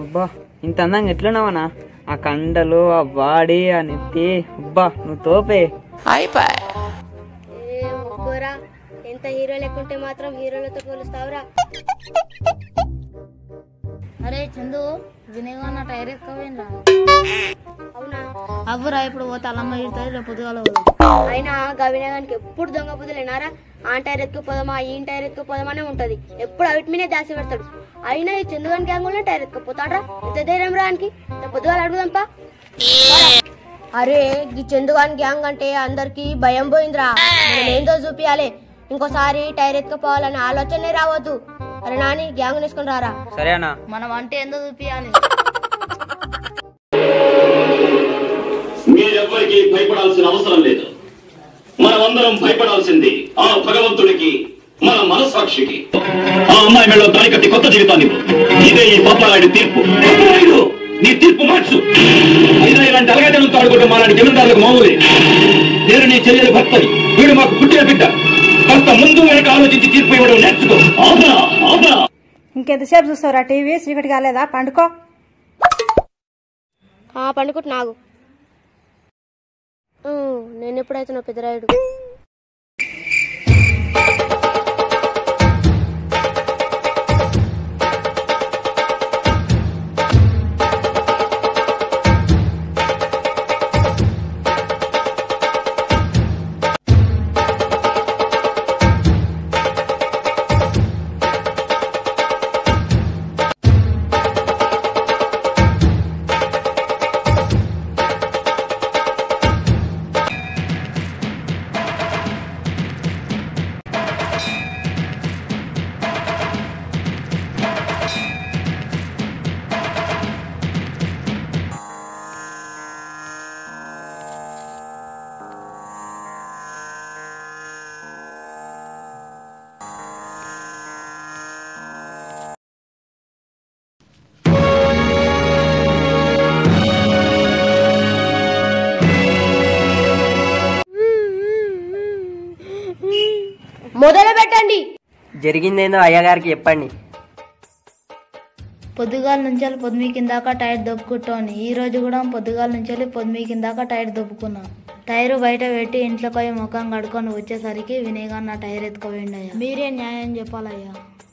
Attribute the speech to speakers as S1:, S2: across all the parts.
S1: అబ్బా ఇంత అందంగా ఎట్లున్నావనా ఆ కండలు ఆ బాడీ ఆ నెత్తి అబ్బా నువ్వు తోపే
S2: ఏ మొక్కురా ఎంత హీరో లెక్కుంటే మాత్రం హీరోలతో పోలుస్తావురా
S3: అరే చందు వినయగా నా టైర్ ఎక్కపోయినరా
S2: అవునా
S3: అవ్వరా ఇప్పుడు పోతే అల్లమ్మ ఇడతారు రేపు పొద్దుగాల
S2: అయినా గవినగానికి ఎప్పుడు దొంగ బుద్ధులేనారా ఆ టైర్ ఎత్తుకు పోదామా ఈ టైర్ ఎత్తుకు పోదామనే ఉంటది ఎప్పుడు అవిటి మీదే దాసి పెడతాడు అయినా ఈ చందుగాని గ్యాంగ్ లో టైర్ ఎత్తుకుపోతాడ్రా ఎంత ధైర్యం రానికి రేపు పొద్దుగాల అడుగుదాంపా అరే ఈ చందుగాని గ్యాంగ్ అంటే అందరికి భయం పోయిందిరా మనం ఏందో చూపియాలి ఇంకోసారి టైర్ ఎత్తుకుపోవాలనే ఆలోచనే రావద్దు అరే నాని గ్యాంగ్ తీసుకుని రారా
S1: సరే అన్నా
S3: మనం అంటే ఏందో చూపియాలి
S4: మీరెవ్వరికీ భయపడాల్సిన అవసరం లేదు మనమందరం భయపడాల్సింది ఆ భగవంతుడికి మన మనస్సాక్షికి ఆ అమ్మాయి మెడలో దాని కట్టి కొత్త జీవితాన్ని ఇవ్వు. ఇదే ఈ పాపారాయుడి తీర్పు పాపారాయుడు, నీ తీర్పు మార్చు అయినా ఇలాంటి అలగటంతో ఆడుకుంటే మాలాంటి జమీందారులకు మామూలే నేను నీ చెల్లెలు భర్తని వీడు మాకు పుట్టిన బిడ్డ కాస్త ముందు వెనక ఆలోచించి తీర్పు ఇవ్వడం నేర్చుకో అవునా అవునా
S5: ఇంకెంతసేపు చూస్తావురా టీవీ చీకటి కాలేదా పండుకో
S2: పండుకుంటు నాగు నేను ఎప్పుడైతే నా పెద్దరాయుడు మొదలు పెట్టండి
S1: జరిగిందేందో అయ్యగారికి చెప్పండి
S3: పొద్దుగాల నుంచి పొద్దుమీ కిందాక టైర్ దొబ్బుకుంటాను ఈ రోజు కూడా పొద్దుగాల నుంచి పొద్దుమీ కిందాక టైర్ దొబ్బుకున్నా టైర్ బయట పెట్టి ఇంట్లో పోయి ముఖం కడుకొని వచ్చేసరికి వినయగా నా టైర్ ఎత్తుకుపోయిండయ్యా మీరే న్యాయం చెప్పాలయ్యా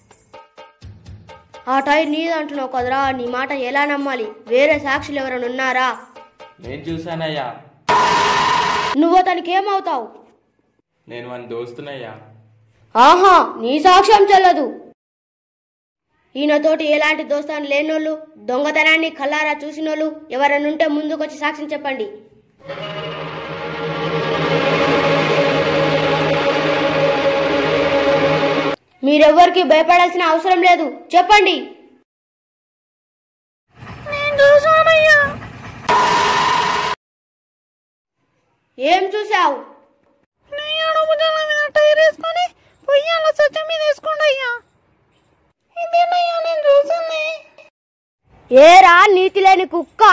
S2: ఆ టైర్ నీది అంటున్నావు కదరా నీ మాట ఎలా నమ్మాలి వేరే సాక్షులు ఎవరైనా ఉన్నారా
S6: నేను చూశానయ్యా
S2: నువ్వు అతనికి ఏమవుతావు
S6: నేను మన దోస్తునయ్యా
S2: ఆహా నీ సాక్ష్యం చెల్లదు ఈయనతోటి ఎలాంటి దోస్తాను లేనోళ్ళు దొంగతనాన్ని కల్లారా చూసినోళ్ళు ఎవరైనా ఉంటే ముందుకొచ్చి సాక్ష్యం చెప్పండి మీరెవ్వరికి భయపడాల్సిన అవసరం లేదు చెప్పండి ఏం చూసావు
S5: టైర్ వేసుకొని పొయ్యాల సజ్జ మీద వేసుకోండి అయ్యా ఇదేనయ్యా నేను చూసింది
S2: ఏరా నీతి లేని కుక్క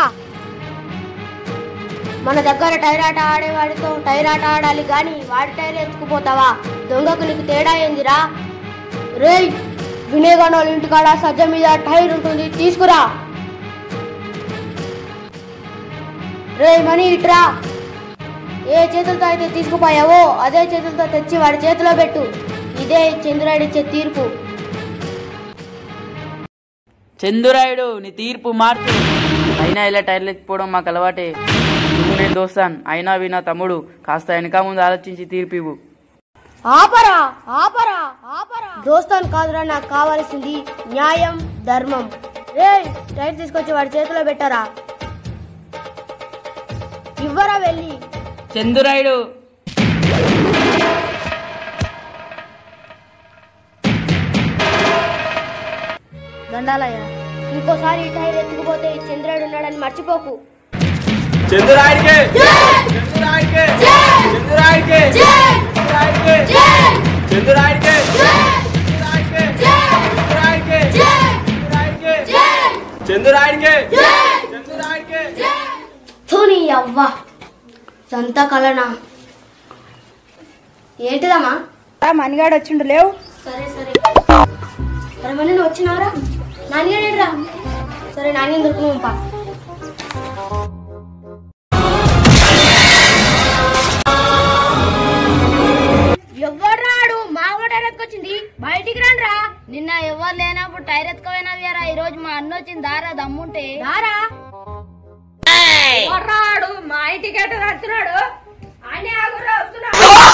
S2: మన దగ్గర టైర్ ఆట ఆడేవాడితో టైర్ ఆట ఆడాలి గాని వాడి టైర్ ఎత్తుకుపోతావా దొంగకు నీకు తేడా ఏందిరా రేయ్ వినేగాన్ వాళ్ళ ఇంటికాడ సజ్జ మీద టైర్ ఉంటుంది తీసుకురా రేయ్ మనీ ఇట్రా ఏ చేతులతో అయితే తీసుకుపోయావో అదే చేతులతో తెచ్చి వాడి చేతిలో పెట్టు ఇదే చంద్రుడు ఇచ్చే తీర్పు
S1: చందురాయుడు నీ తీర్పు మార్చు అయినా ఇలా టైర్లు ఎత్తిపోవడం మాకు అలవాటే నువ్వు నేను దోస్తాను అయినా వినా తమ్ముడు కాస్త వెనక ముందు ఆలోచించి తీర్పు ఇవ్వు
S2: ఆపరా ఆపరా ఆపరా దోస్తాను కాదురా నాకు కావాల్సింది న్యాయం ధర్మం రే టైర్ తీసుకొచ్చి వాడి చేతిలో పెట్టరా ఇవ్వరా వెళ్ళి
S1: చందురాయుడు
S3: దండాలయ్యా
S2: ఇంకోసారి ఈ టైర్ ఎత్తుకుపోతే ఈ చంద్రుడు ఉన్నాడని మర్చిపోకు
S6: చంద్రాయుడికే చంద్రాయుడికే చంద్రాయుడికే చంద్రాయుడికే చంద్రాయుడికే చంద్రాయుడికే చంద్రాయుడికే చంద్రాయుడికే చంద్రాయుడికే
S2: ధోని అవ్వ ఇదంతా కలనా ఏంటిదమ్మా
S5: మనిగాడు వచ్చిండు లేవు
S2: సరే సరే సరే మళ్ళీ నువ్వు వచ్చినావరా నాన్నగాడేట్రా సరే నాన్న దొరుకును పంపా ఎవరు రాడు మా కూడా ఎత్తుకొచ్చింది బయటికి రండిరా
S3: నిన్న ఎవరు లేనప్పుడు టైర్ ఎత్తుకోపోయినా వీరా ఈ రోజు మా అన్న వచ్చింది దారా దమ్ముంటే
S2: రారా ఎవరు రాడు మా ఇంటికి ఎటు కడుతున్నాడు ఆయన ఆగురా వస్తున్నాడు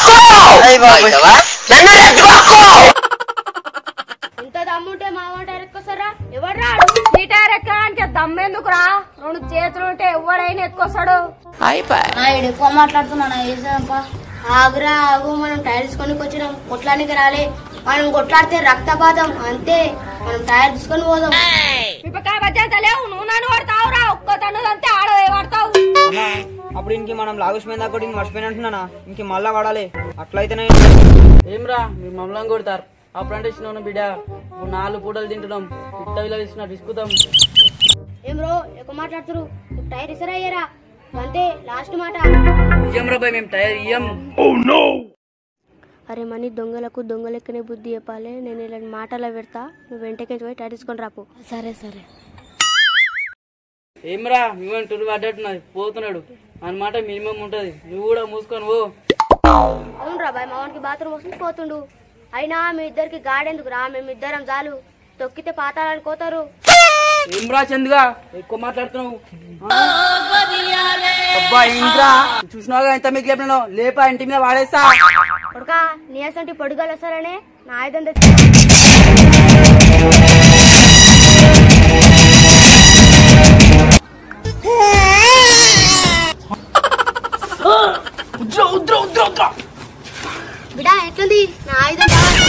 S2: ఇంత దమ్ముంటే మా వాడు ఎత్తుకొస్తారా ఎవరు రాడు నీ టైర్ ఎక్కడానికి దమ్మెందుకురా రెండు చేతులు ఉంటే ఎవరైనా ఎత్తుకొస్తాడు
S3: నాయుడు ఎక్కువ మాట్లాడుతున్నా వేసేదంపా
S2: ఆగురా ఆగు మనం టైర్ తీసుకొని వచ్చినాం కొట్లానికి రాలే మనం కొట్లాడితే రక్తపాతం అంతే మనం టైర్ తీసుకొని పోదాం మిపకాయ బజ్జంత లేవు నువ్వు నన్ను పడతావురా ఒక్క తన్ను అంతే ఆడవే పడతావు
S6: అన్నా అప్పుడు ఇంక మనం లాగుష్మైన కూడా ఇంక మర్చిపోయిన అంటున్నానా ఇంక మళ్ళా వాడాలి అట్లయితేనే
S1: ఏమ్రా మీ మమ్మల్ని కొడతారు అప్పుడంటే చిన్న బిడ్డ ఇప్పుడు నాలుగు పూటలు తింటున్నాం పిట్ట విలువ ఇస్తున్నా ఇసుకుతాం
S2: ఏం రో ఎక్కువ మాట్లాడుతురు టైర్ ఇసరయ్యారా అంతే లాస్ట్ మాట
S1: ఇయ్యం రా భయ్ మేము టైర్ ఇయ్యం
S2: అరే మనీ దొంగలకు దొంగలెక్కనే బుద్ధి చెప్పాలి నేను ఇలాంటి మాటలు పెడతా నువ్వు వెంటకి పోయి టైర్ తీసుకొని రాపు
S3: సరే సరే
S1: ఏమ్రా మేము టురు పడ్డట్టున్నది పోతున్నాడు అన్నమాట మినిమం ఉంటది నువ్వు కూడా మూసుకొని పో
S2: అవునురా బాయ్ మా వానికి బాత్రూమ్ వస్తుంది పోతుండు అయినా మీ ఇద్దరికి గాడెందుకు రా మేమిద్దరం చాలు తొక్కితే పాతాలని కోతారు
S1: ఏమ్రా చందుగా ఎక్కువ మాట్లాడుతున్నావు ఆ? అబ్బా ఏంట్రా చూసినావుగా ఎంత మీకు లేపినానో లేపా ఇంటి మీద వాడేస్తా
S2: కొడుకా నీ అసంటి పొడుగాలు వస్తారనే నా ఆయుధం తెచ్చుకో బిడా ఎట్లుంది నా ఆయుధం కావాలి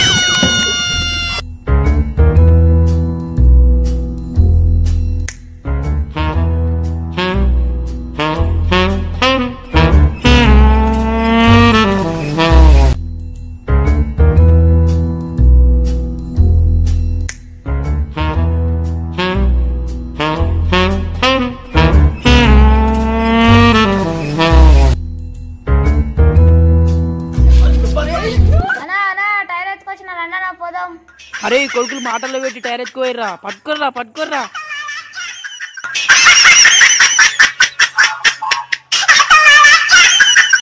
S3: అన్నా అన్నా టైర్ ఎత్తుకొచ్చిన రండి పోదాం
S1: అరే ఈ కొడుకులు మాటల్లో పెట్టి టైర్ ఎత్తుకోర్రా పట్టుకోర్రా పట్టుకోర్రా